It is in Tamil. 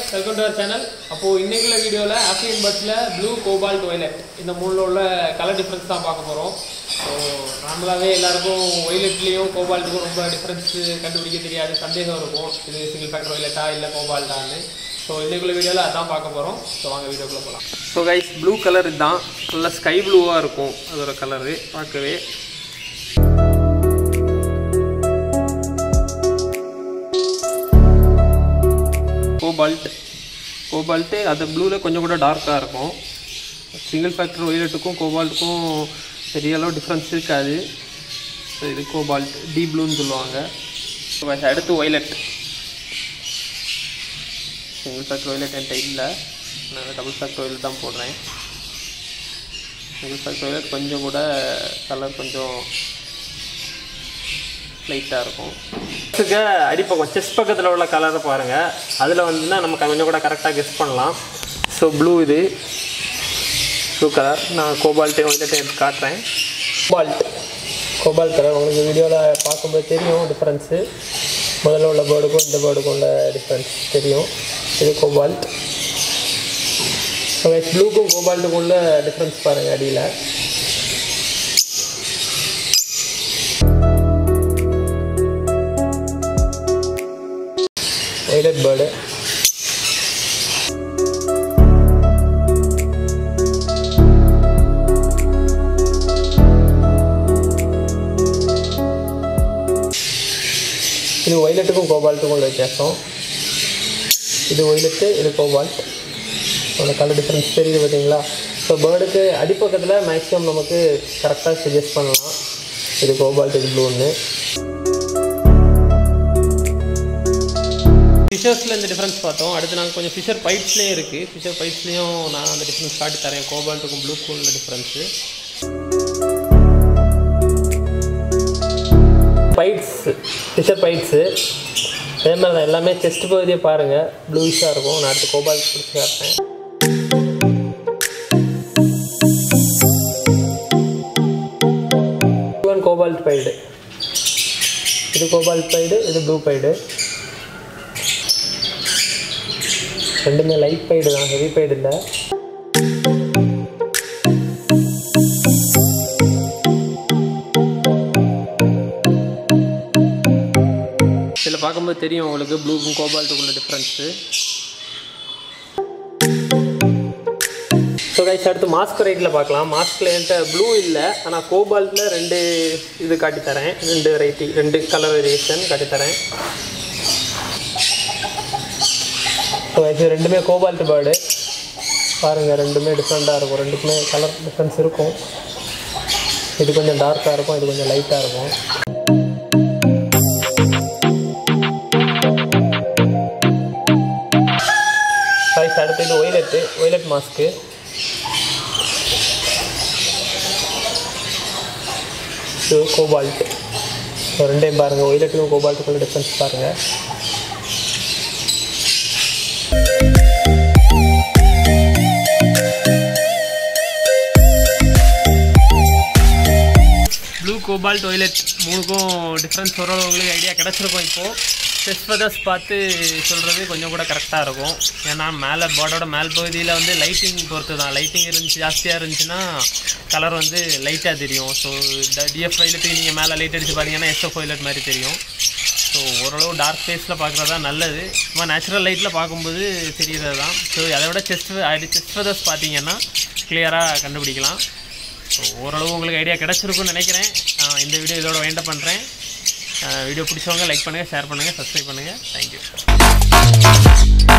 வெல்கம் டு அவர் சேனல் அப்போது இன்னைக்குள்ள வீடியோவில் ஆஃப்ரின் பட்ஸில் ப்ளூ கோபால்ட் ஒய்லெட் இந்த மூணில் உள்ள கலர் டிஃப்ரென்ஸ் தான் பார்க்க போகிறோம் ஸோ நார்மலாகவே எல்லாருக்கும் ஒய்லெட்லேயும் கோபால்ட்டுக்கும் ரொம்ப டிஃப்ரென்ஸ் கண்டுபிடிக்க தெரியாது சந்தேகம் இருக்கும் இது சிங்கிள் ஃபேக்டர் ஒய்லெட்டா இல்லை கோபால்ட்டான்னு ஸோ இன்னைக்குள்ள வீடியோவில் அதான் பார்க்க போகிறோம் ஸோ வாங்க வீடியோக்குள்ளே போகலாம் ஸோ கைஸ் ப்ளூ கலர் இதுதான் நல்லா ஸ்கை ப்ளூவாக இருக்கும் அதோட கலரு பார்க்கவே கோபால்ட் கோபால்ட்டு அது ப்ளூவில் கொஞ்சம் கூட டார்க்காக இருக்கும் சிங்கிள் ஃபேக்டர் ஒய்லெட்டுக்கும் கோபால்ட்டுக்கும் பெரிய அளவு டிஃப்ரென்ஸ் இருக்காது ஸோ இது கோபால்ட் டி ப்ளூன்னு சொல்லுவாங்க ஸோ அடுத்து ஒய்லெட் சிங்கிள் ஃபேக்டர் ஒய்லெட் என்கிட்ட இல்லை நான் டபுள் ஃபேக்டர் ஒய்லெட் தான் போடுறேன் சிங்கிள் ஃபேக்டர் ஒய்லெட் கொஞ்சம் கூட கலர் கொஞ்சம் லைட்டாக இருக்கும் இதுக்கு அடிப்பக்கம் செஸ்ட் பக்கத்தில் உள்ள கலரை பாருங்கள் அதில் வந்துன்னா நம்ம கொஞ்சம் கூட கரெக்டாக கெஸ் பண்ணலாம் ஸோ ப்ளூ இது ப்ளூ கலர் நான் கோபால்ட்டு வந்துட்டு எடுத்து காட்டுறேன் கோபால்ட் கோபால்ட் கலர் உங்களுக்கு வீடியோவில் பார்க்கும்போது தெரியும் டிஃப்ரென்ஸு முதல்ல உள்ள பேர்டுக்கும் இந்த பேர்டுக்கும் உள்ள டிஃப்ரென்ஸ் தெரியும் இது கோபால்ட் ப்ளூக்கும் கோபால்ட்டுக்கும் உள்ள டிஃப்ரென்ஸ் பாருங்கள் அடியில் வைலட் பேர்டு இது ஒய்லெட்டுக்கும் கோபால்ட்டுக்கும் உள்ள வித்தியாசம் இது ஒய்லெட்டு இது கோபால்ட் அந்த கலர் டிஃப்ரென்ஸ் தெரியுது பார்த்தீங்களா ஸோ பேர்டுக்கு அடிப்பக்கத்தில் மேக்ஸிமம் நமக்கு கரெக்டாக சஜஸ்ட் பண்ணலாம் இது கோபால்ட் இது ப்ளூன்னு ஃபிஷர்ஸில் இந்த டிஃப்ரென்ஸ் பார்த்தோம் அடுத்து நாங்கள் கொஞ்சம் ஃபிஷர் பைப்ஸ்லேயே இருக்குது ஃபிஷர் பைப்ஸ்லேயும் நான் அந்த டிஃப்ரென்ஸ் காட்டி தரேன் கோபால்ட்டுக்கும் ப்ளூக்கும் உள்ள டிஃப்ரென்ஸு பைட்ஸ் ஃபிஷர் பைட்ஸு அதே மாதிரி தான் எல்லாமே செஸ்ட் பகுதியை பாருங்கள் ப்ளூஷாக இருக்கும் நான் அடுத்து கோபால்ட் பிடிச்சி காட்டுறேன் கோபால்ட் பைடு இது கோபால்ட் பைடு இது ப்ளூ பைடு ரெண்டுமே லைட் பைடு தான் ஹெவி பைடு இல்லை இதில் பார்க்கும்போது தெரியும் உங்களுக்கு ப்ளூக்கும் கோபால்ட்டுக்குள்ள டிஃப்ரென்ஸு ஸோ கைஸ் அடுத்து மாஸ்க் ரைட்டில் பார்க்கலாம் மாஸ்கில் என்கிட்ட ப்ளூ இல்லை ஆனால் கோபால்ட்டில் ரெண்டு இது காட்டித்தரேன் ரெண்டு வெரைட்டி ரெண்டு கலர் வேரியேஷன் காட்டித்தரேன் ஸோ இது ரெண்டுமே கோபால்ட் பேர்டு பாருங்கள் ரெண்டுமே டிஃப்ரெண்ட்டாக இருக்கும் ரெண்டுக்குமே கலர் டிஃப்ரென்ஸ் இருக்கும் இது கொஞ்சம் டார்க்காக இருக்கும் இது கொஞ்சம் லைட்டாக இருக்கும் சாய்ஸ் அடுத்து இது ஒய்லெட்டு ஒய்லெட் மாஸ்க்கு இது கோபால்ட் ரெண்டையும் பாருங்கள் ஒய்லெட்டுக்கும் கோபால்ட்டுக்குள்ள டிஃப்ரென்ஸ் பாருங்கள் ப்ளூ கோபால்ட் ஒய்லெட் மூணுக்கும் டிஃப்ரென்ஸ் உங்களுக்கு ஐடியா கிடச்சிருக்கும் இப்போது டெஸ்ட் ஃபெதர்ஸ் பார்த்து சொல்கிறது கொஞ்சம் கூட கரெக்டாக இருக்கும் ஏன்னா மேலே போர்டோட மேல் பகுதியில் வந்து லைட்டிங் பொறுத்து தான் லைட்டிங் இருந்துச்சு ஜாஸ்தியாக இருந்துச்சுன்னா கலர் வந்து லைட்டாக தெரியும் ஸோ டிஎஃப் ஒய்லெட்டுக்கு நீங்கள் மேலே லைட் அடித்து பார்த்தீங்கன்னா எஸ்எஃப் ஒய்லெட் மாதிரி தெரியும் ஸோ ஓரளவு டார்க் ஃபேஸில் பார்க்குறது தான் நல்லது சும்மா நேச்சுரல் லைட்டில் பார்க்கும்போது தெரியுறது தான் ஸோ அதை விட செஸ்ட் செஸ்ட் ஃபெதர்ஸ் பார்த்தீங்கன்னா கிளியராக கண்டுபிடிக்கலாம் ஸோ ஓரளவு உங்களுக்கு ஐடியா கிடச்சிருக்குன்னு நினைக்கிறேன் ஆஹ் இந்த வீடியோ இதோட வேண்ட பண்ணுறேன் வீடியோ பிடிச்சவங்க லைக் பண்ணுங்கள் ஷேர் பண்ணுங்கள் சப்ஸ்கிரைப் பண்ணுங்கள் தேங்க்யூ